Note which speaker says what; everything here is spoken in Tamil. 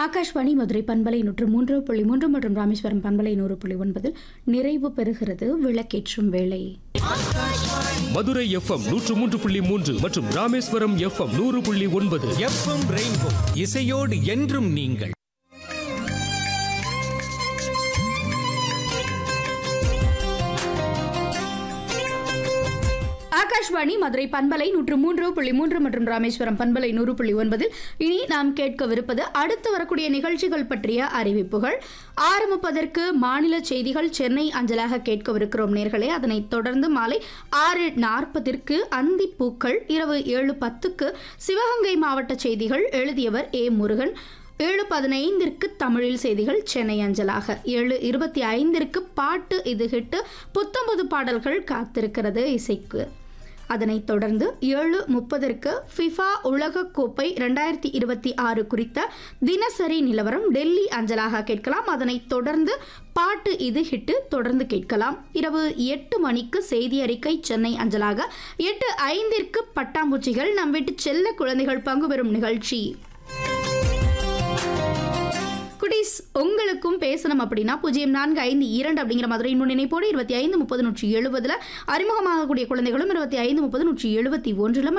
Speaker 1: ஆகாஷ்வாணி மதுரை பண்பலை நூற்று மூன்று புள்ளி மூன்று மற்றும் ராமேஸ்வரம் பண்பலை நூறு புள்ளி ஒன்பதில் நிறைவு பெறுகிறது விளக்கேற்றும் வேளை
Speaker 2: மதுரை எஃப்எம் நூற்று மூன்று புள்ளி மூன்று மற்றும் ராமேஸ்வரம் எஃப்எம் நூறு புள்ளி ஒன்பது
Speaker 3: எஃப்எம் ரெயின்போ இசையோடு என்றும் நீங்கள்
Speaker 1: ஆகாஷ்வாணி மதுரை பண்பலை நூற்று மூன்று புள்ளி மூன்று மற்றும் ராமேஸ்வரம் பண்பலை நூறு புள்ளி ஒன்பதில் இனி நாம் கேட்கவிருப்பது அடுத்து வரக்கூடிய நிகழ்ச்சிகள் பற்றிய அறிவிப்புகள் ஆறு முப்பதற்கு மாநில செய்திகள் சென்னை அஞ்சலாக கேட்கவிருக்கிறோம் நேர்களே அதனைத் தொடர்ந்து மாலை ஆறு நாற்பதிற்கு அந்திப்பூக்கள் இரவு ஏழு பத்துக்கு சிவகங்கை மாவட்ட செய்திகள் எழுதியவர் ஏ முருகன் ஏழு பதினைந்திற்கு தமிழில் செய்திகள் சென்னை அஞ்சலாக ஏழு இருபத்தி ஐந்திற்கு பாட்டு இது ஹிட்டு புத்தம்பது பாடல்கள் காத்திருக்கிறது இசைக்கு அதனைத் தொடர்ந்து ஏழு முப்பதற்கு ஃபிஃபா உலகக்கோப்பை ரெண்டாயிரத்தி இருபத்தி ஆறு குறித்த தினசரி நிலவரம் டெல்லி அஞ்சலாக கேட்கலாம் அதனைத் தொடர்ந்து பாட்டு இது ஹிட்டு தொடர்ந்து கேட்கலாம் இரவு எட்டு மணிக்கு செய்தி அறிக்கை சென்னை அஞ்சலாக எட்டு ஐந்திற்கு பட்டாம்பூச்சிகள் நம் வீட்டு செல்ல குழந்தைகள் பங்கு பெறும் நிகழ்ச்சி குட்டீஸ் உங்களுக்கும் பேசணும் அப்படின்னா பூஜ்ஜியம் நான்கு ஐந்து இரண்டு அப்படிங்கிற மதுரையின் முன்னிணைப்போடு இருபத்தி ஐந்து முப்பது நூற்றி எழுபதுல அறிமுகமாகக்கூடிய குழந்தைகளும் இருபத்தி ஐந்து முப்பது நூற்றி எழுபத்தி ஒன்றிலும்